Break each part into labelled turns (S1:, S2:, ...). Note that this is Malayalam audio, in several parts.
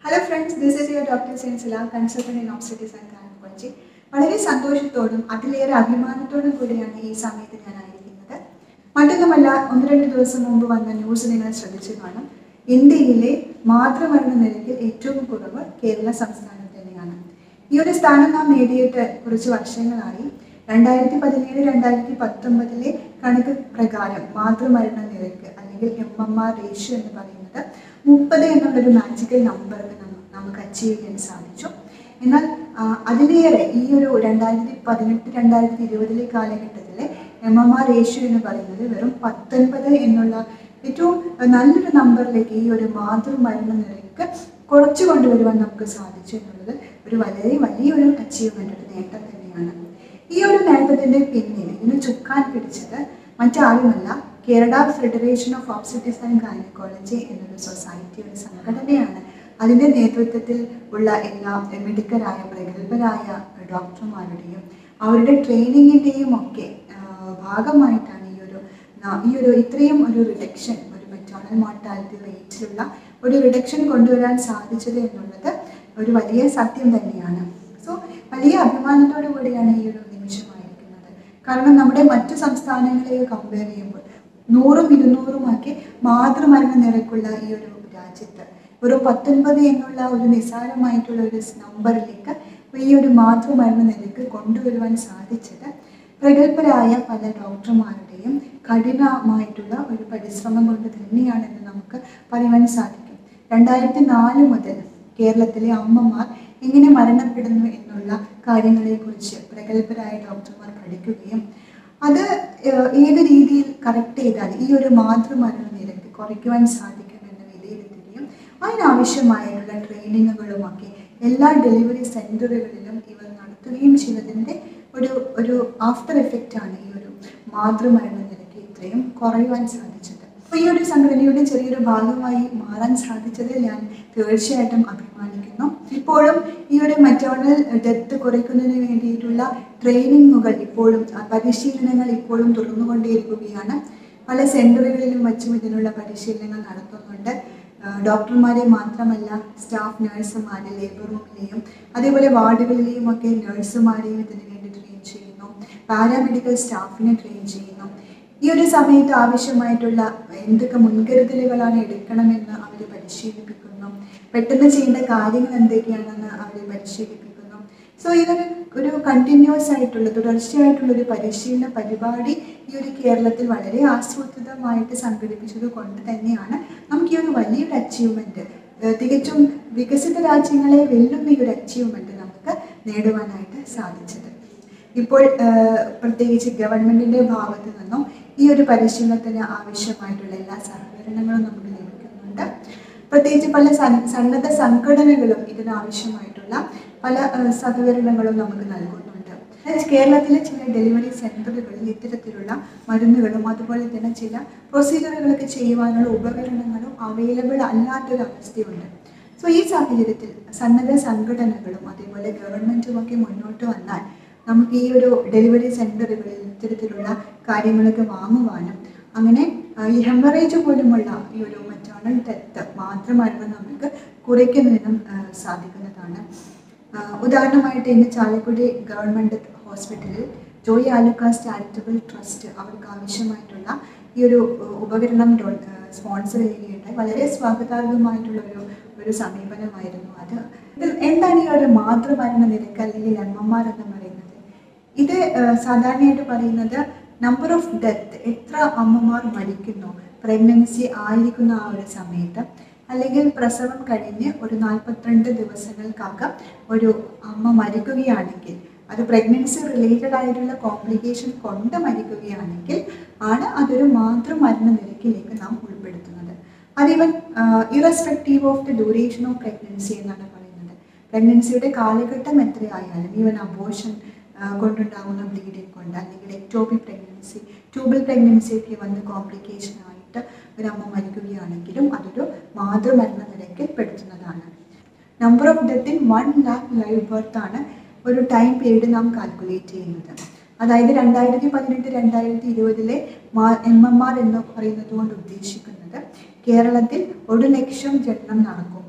S1: hello friends this is your doctor Sensila consultant in obstetrics and gynaecology വളരെ സന്തോഷത്തോടും അതിലേറെ അഭിമാനത്തോടും കൂടിയാണ് ഈ സമയത്ത് ഞാൻ ആയിരിക്കുന്നത് മറ്റൊന്നുമല്ല ഒന്ന് രണ്ട് ദിവസം മുമ്പ് വന്ന ന്യൂസ് നിങ്ങൾ ശ്രദ്ധിച്ചു കാണും ഇന്ത്യയിലെ മാതൃമരണ നിരക്കിൽ ഏറ്റവും കുറവ് കേരള സംസ്ഥാനം തന്നെയാണ് ഈ ഒരു സ്ഥാനം നാം നേടിയിട്ട് കുറച്ച് വർഷങ്ങളായി രണ്ടായിരത്തി പതിനേഴ് രണ്ടായിരത്തി പത്തൊമ്പതിലെ കണക്ക് പ്രകാരം മാതൃമരണ നിരക്ക് അല്ലെങ്കിൽ എം എം ആർ റേഷ്യോ എന്ന് പറയുന്നത് മുപ്പത് എന്നുള്ളൊരു മാജിക്കൽ നമ്പറിന് നമുക്ക് അച്ചീവ് ചെയ്യാൻ സാധിച്ചു എന്നാൽ ആ, അതിലേറെ ഈ ഒരു രണ്ടായിരത്തി പതിനെട്ട് രണ്ടായിരത്തി ഇരുപതിലെ കാലഘട്ടത്തിലെ എം എം ആർ റേഷ്യോ എന്ന് പറയുന്നത് വെറും പത്തൊൻപത് എന്നുള്ള ഏറ്റവും നല്ലൊരു നമ്പറിലേക്ക് ഈ ഒരു മാതൃമരണ നിരക്ക് കുറച്ചു കൊണ്ടുവരുവാൻ നമുക്ക് സാധിച്ചു എന്നുള്ളത് ഒരു വളരെ വലിയൊരു അച്ചീവ്മെന്റ് ഒരു നേട്ടം തന്നെയാണ് ഈ ഒരു നേട്ടത്തിന്റെ പിന്നിൽ ഇതിന് ചുക്കാൻ പിടിച്ചത് മറ്റാരുമല്ല Kerala federation of obstetrics and gynaecology എന്നൊരു സൊസൈറ്റി ഒരു സംഘടനയാണ് അതിൻ്റെ നേതൃത്വത്തിൽ ഉള്ള എല്ലാ മെഡിക്കലായ പ്രഗത്ഭരായ ഡോക്ടർമാരുടെയും അവരുടെ ട്രെയിനിങ്ങിൻ്റെയും ഒക്കെ ആ, ഭാഗമായിട്ടാണ് ഈ ഒരു ന- ഈ ഒരു ഇത്രയും ഒരു റിഡക്ഷൻ ഒരു മെറ്റോണൽ മോർട്ടാലിറ്റി റേറ്റിലുള്ള ഒരു റിഡക്ഷൻ കൊണ്ടുവരാൻ സാധിച്ചത് എന്നുള്ളത് ഒരു വലിയ സത്യം തന്നെയാണ് സോ വലിയ അഭിമാനത്തോടു കൂടിയാണ് ഈ ഒരു നിമിഷമായിരിക്കുന്നത് കാരണം നമ്മുടെ മറ്റു സംസ്ഥാനങ്ങളെ കമ്പയർ ചെയ്യുമ്പോൾ നൂറും ഇരുന്നൂറുമൊക്കെ മാതൃമരണ നിരക്കുള്ള ഈ ഒരു രാജ്യത്ത് ഒരു പത്തൊൻപത് എന്നുള്ള ഒരു നിസ്സാരമായിട്ടുള്ള ഒരു നമ്പറിലേക്ക് ഈ ഒരു മാതൃമരണ നിരക്ക് കൊണ്ടുവരുവാൻ സാധിച്ചത് പ്രഗത്ഭരായ പല ഡോക്ടർമാരുടെയും കഠിനമായിട്ടുള്ള ഒരു പരിശ്രമം കൊണ്ട് തന്നെയാണെന്ന് നമുക്ക് പറയുവാൻ സാധിക്കും രണ്ടായിരത്തി നാല് മുതൽ കേരളത്തിലെ അമ്മമാർ എങ്ങനെ മരണപ്പെടുന്നു എന്നുള്ള കാര്യങ്ങളെക്കുറിച്ച് പ്രഗത്ഭരായ ഡോക്ടർമാർ പഠിക്കുകയും അത് ഏഹ്, ഏത് രീതിയിൽ കറക്റ്റ് ചെയ്താൽ ഈ ഒരു മാതൃമരണ നിരക്ക് കുറയ്ക്കുവാൻ സാധിക്കുമെന്ന് വിലയിരുത്തുകയും അതിനാവശ്യമായിട്ടുള്ള ട്രെയിനിങ്ങുകളുമൊക്കെ എല്ലാ ഡെലിവറി സെൻറ്ററുകളിലും ഇവർ നടത്തുകയും ചെയ്തതിൻ്റെ ഒരു ഒരു ആഫ്റ്റർ എഫക്റ്റ് ആണ് ഈ ഒരു മാതൃമരണ നിരക്ക് ഇത്രയും കുറയുവാൻ സാധിച്ചത് അപ്പോൾ ഈ ഒരു സംഘടനയുടെ ചെറിയൊരു ഭാഗമായി മാറാൻ സാധിച്ചതിൽ ഞാൻ തീർച്ചയായിട്ടും അഭിമാനിക്കുന്നു ഇപ്പോഴും ഈ ഒരു മെറ്റേണൽ ഡെത്ത് കുറയ്ക്കുന്നതിന് വേണ്ടിയിട്ടുള്ള ട്രെയിനിങ്ങുകൾ ഇപ്പോഴും ആ, പരിശീലനങ്ങൾ ഇപ്പോഴും തുറന്നുകൊണ്ടേയിരിക്കുകയാണ് പല സെന്ററുകളിലും വച്ചും ഇതിനുള്ള പരിശീലനങ്ങൾ നടത്തുന്നുണ്ട് ആ, ഡോക്ടർമാരെ മാത്രമല്ല സ്റ്റാഫ് നഴ്സുമാരെ ലേബർ റൂമിലെയും അതേപോലെ വാർഡുകളിലെയും ഒക്കെ നഴ്സുമാരെയും ഇതിനു വേണ്ടി ട്രെയിൻ ചെയ്യുന്നു പാരാമെഡിക്കൽ സ്റ്റാഫിനെ ട്രെയിൻ ചെയ്യുന്നു ഈ ഒരു സമയത്ത് ആവശ്യമായിട്ടുള്ള എന്തൊക്കെ മുൻകരുതലുകളാണ് എടുക്കണമെന്ന് അവർ പരിശീലിപ്പിക്കുന്നു പെട്ടെന്ന് ചെയ്യേണ്ട കാര്യങ്ങൾ എന്തൊക്കെയാണെന്ന് അവർ പരിശീലിപ്പിക്കുന്നു സോ ഇതൊരു ഒരു കണ്ടിന്യൂസ് ആയിട്ടുള്ള തുടർച്ചയായിട്ടുള്ള ഒരു പരിശീലന പരിപാടി ഈ ഒരു കേരളത്തിൽ വളരെ ആസൂത്രിതമായിട്ട് സംഘടിപ്പിച്ചത് കൊണ്ട് തന്നെയാണ് നമുക്ക് ഈ ഒരു വലിയൊരു അച്ചീവ്മെന്റ് തികച്ചും വികസിത രാജ്യങ്ങളെ വെല്ലുന്ന ഈ ഒരു അച്ചീവ്മെന്റ് നമുക്ക് നേടുവാനായിട്ട് സാധിച്ചത് ഇപ്പോൾ ഏഹ്, പ്രത്യേകിച്ച് ഗവൺമെന്റിന്റെ ഭാഗത്തു നിന്നും ഈ ഒരു പരിശീലനത്തിന് ആവശ്യമായിട്ടുള്ള എല്ലാ സഹകരണങ്ങളും നമുക്ക് ലഭിക്കുന്നുണ്ട് പ്രത്യേകിച്ച് പല സന്ന- സന്നദ്ധ സംഘടനകളും ഇതിനാവശ്യമായിട്ടുള്ള പല ഏഹ്, സഹകരണങ്ങളും നമുക്ക് നൽകുന്നുണ്ട് കേരളത്തിലെ ചില ഡെലിവറി സെന്ററുകളിൽ ഇത്തരത്തിലുള്ള മരുന്നുകളും അതുപോലെ തന്നെ ചില പ്രൊസീജിയറുകളൊക്കെ ചെയ്യുവാനുള്ള ഉപകരണങ്ങളും അവൈലബിൾ അല്ലാത്തൊരു അവസ്ഥയുണ്ട് സോ ഈ സാഹചര്യത്തിൽ സന്നദ്ധ സംഘടനകളും അതേപോലെ ഗവൺമെന്റും ഒക്കെ മുന്നോട്ട് വന്നാൽ നമുക്ക് ഈ ഒരു ഡെലിവറി സെന്ററുകളിൽ ഇത്തരത്തിലുള്ള കാര്യങ്ങളൊക്കെ വാങ്ങുവാനും അങ്ങനെ ആ, ഈ ഹെമറേജ് പോലുമുള്ള ഈ ഒരു മറ്റേണൽ ഡെത്ത് മാത്രമായിരുന്നു നമുക്ക് കുറയ്ക്കുന്നതിനും ആ, സാധിക്കുന്നതാണ് ആ, ഉദാഹരണമായിട്ട് ഇന്ന് ചാലക്കുടി ഗവൺമെൻറ് ഹോസ്പിറ്റലിൽ ജോയി ആലുക്കാസ് ചാരിറ്റബിൾ ട്രസ്റ്റ് അവർക്ക് ആവശ്യമായിട്ടുള്ള ഈ ഒരു ഉ- ഉപകരണം ഡോ- ആ, സ്പോൺസർ ചെയ്യുകയുണ്ടായി വളരെ സ്വാഗതാർഹമായിട്ടുള്ള ഒരു ഒരു സമീപനമായിരുന്നു അത് ഇതിൽ എന്താണ് ഈ ഒരു മാതൃമരണ നിരക്ക് അല്ലെങ്കിൽ എം എം ആർ എന്ന് പറയുന്നത് ഇത് ആ, സാധാരണയായിട്ട് പറയുന്നത് നമ്പർ ഓഫ് ഡെത്ത് എത്ര അമ്മമാർ മരിക്കുന്നു പ്രഗ്നൻസി ആയിരിക്കുന്ന ആ ഒരു സമയത്ത് അല്ലെങ്കിൽ പ്രസവം കഴിഞ്ഞ് ഒരു നാൽപ്പത്തിരണ്ട് ദിവസങ്ങൾക്കകം ഒരു അമ്മ മരിക്കുകയാണെങ്കിൽ അത് പ്രഗ്നൻസി റിലേറ്റഡ് ആയിട്ടുള്ള കോംപ്ലിക്കേഷൻ കൊണ്ട് മരിക്കുകയാണെങ്കിൽ ആണ് അതൊരു മാതൃമരണ നിരക്കിലേക്ക് നാം ഉൾപ്പെടുത്തുന്നത് അതിവൻ irrespective of the duration of pregnancy എന്നാണ് പറയുന്നത് പ്രഗ്നൻസിയുടെ കാലഘട്ടം എത്രയായാലും ഈവൻ അബോഷൻ കൊണ്ടുണ്ടാകുന്ന ബ്ലീഡിങ് കൊണ്ട് അല്ലെങ്കിൽ എക്ടോപിക് പ്രഗ്നൻസി ട്യൂബൽ പ്രഗ്നൻസി ഒക്കെ വന്ന് കോംപ്ലിക്കേഷൻ ആയിട്ട് ഒരു അമ്മ മരിക്കുകയാണെങ്കിലും അതൊരു മാതൃമരണ നിരക്കിൽ പെടുത്തുന്നതാണ് number of death in one lakh live birth ആണ് ഒരു ടൈം പീരീഡ് നാം കാൽക്കുലേറ്റ് ചെയ്യുന്നത് അതായത് രണ്ടായിരത്തി പതിനെട്ട് രണ്ടായിരത്തി ഇരുപതിലെ എം എം ആർ എന്ന് പറയുന്നത് കൊണ്ട് ഉദ്ദേശിക്കുന്നത് കേരളത്തിൽ ഒരു ലക്ഷം ജനനം നടക്കുമ്പോൾ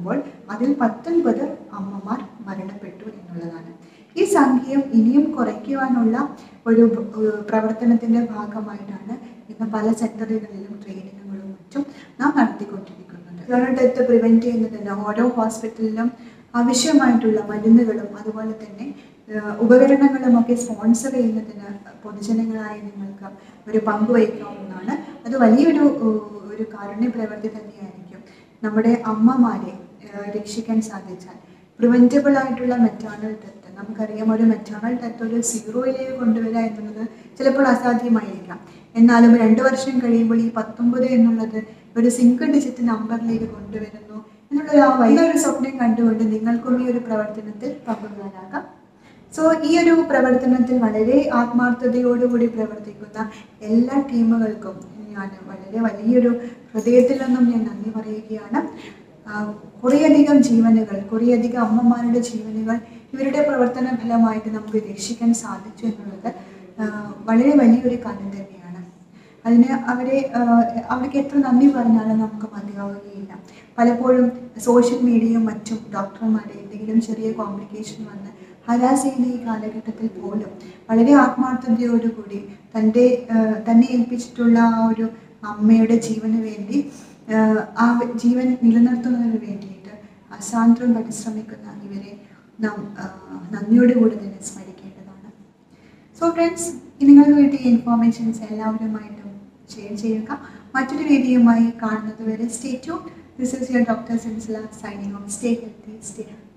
S1: അതിൽ പത്തൊൻപത് അമ്മമാർ മരണപ്പെട്ടു എന്നുള്ളതാണ് ഈ സംഖ്യയും ഇനിയും കുറയ്ക്കുവാനുള്ള ഒരു ഏർ പ്രവർത്തനത്തിന്റെ ഭാഗമായിട്ടാണ് ഇന്ന് പല സെക്ടറുകളിലും ട്രെയിനിങ്ങുകളും മറ്റും നാം നടത്തിക്കൊണ്ടിരിക്കുന്നത് കൊറോണ ഡെത്ത് പ്രിവെന്റ് ചെയ്യുന്നതിന് ഓരോ ഹോസ്പിറ്റലിലും ആവശ്യമായിട്ടുള്ള മരുന്നുകളും അതുപോലെ തന്നെ ഏഹ് ഉപകരണങ്ങളും ഒക്കെ സ്പോൺസർ ചെയ്യുന്നതിന് പൊതുജനങ്ങളായ നിങ്ങൾക്ക് ഒരു പങ്ക് വഹിക്കാവുന്നതാണ് അത് വലിയൊരു ഏഹ് ഒരു കാരുണ്യ പ്രവൃത്തി തന്നെയായിരിക്കും നമ്മുടെ അമ്മമാരെ ഏഹ് രക്ഷിക്കാൻ സാധിച്ചാൽ പ്രിവെൻറ്റബിൾ ആയിട്ടുള്ള മെറ്റേണൽ ഡെത്ത് നമുക്കറിയാം ഒരു മെറ്റേണൽ ഡെത്ത് ഒരു സീറോയിലേക്ക് കൊണ്ടുവരിക എന്നുള്ളത് ചിലപ്പോൾ അസാധ്യമായിരിക്കാം എന്നാലും രണ്ട് വർഷം കഴിയുമ്പോൾ ഈ പത്തൊമ്പത് എന്നുള്ളത് ഒരു സിംഗിൾ ഡിജിറ്റ് നമ്പറിലേക്ക് കൊണ്ടുവരുന്നു എന്നുള്ള ആ വലിയൊരു സ്വപ്നം കണ്ടുകൊണ്ട് നിങ്ങൾക്കും ഈ ഒരു പ്രവർത്തനത്തിൽ പങ്കുകൊള്ളാനാകാം സോ ഈ ഒരു പ്രവർത്തനത്തിൽ വളരെ ആത്മാർത്ഥതയോടുകൂടി പ്രവർത്തിക്കുന്ന എല്ലാ ടീമുകൾക്കും ഞാൻ വളരെ വലിയൊരു ഹൃദയത്തിൽ നിന്നും ഞാൻ നന്ദി പറയുകയാണ് ആ, കുറേയധികം ജീവനുകൾ കുറേയധികം അമ്മമാരുടെ ജീവനുകൾ ഇവരുടെ പ്രവർത്തന ഫലമായിട്ട് നമുക്ക് രക്ഷിക്കാൻ സാധിച്ചു എന്നുള്ളത് ആ, വളരെ വലിയൊരു കാര്യം തന്നെയാണ് അതിന് അവരെ ആ, അവർക്ക് എത്ര നന്ദി പറഞ്ഞാലും നമുക്ക് മതിയാവുകയില്ല പലപ്പോഴും സോഷ്യൽ മീഡിയയും മറ്റും ഡോക്ടർമാരെ എന്തെങ്കിലും ചെറിയ കോംപ്ലിക്കേഷൻ വന്ന് ഹരാസ് ചെയ്യുന്ന ഈ കാലഘട്ടത്തിൽ പോലും വളരെ ആത്മാർത്ഥതയോടുകൂടി തൻ്റെ ആ, തന്നെ ഏൽപ്പിച്ചിട്ടുള്ള ആ ഒരു അമ്മയുടെ ജീവന് വേണ്ടി ആ, ആ ജീവൻ നിലനിർത്തുന്നതിന് വേണ്ടിയിട്ട് അസാന്ദ്രം പരിശ്രമിക്കുന്ന ഇവരെ നാം ആ, നന്ദിയോടുകൂടി തന്നെ സ്മരിക്കേണ്ടതാണ് സോ ഫ്രണ്ട്സ് നിങ്ങൾക്ക് കിട്ടിയ ഇൻഫോർമേഷൻസ് എല്ലാവരുമായിട്ടും ഷെയർ ചെയ്യുക മറ്റൊരു വീഡിയോയുമായി കാണുന്നത് വരെ stay tune this is your doctor Sinsila signing off stay healthy stay happy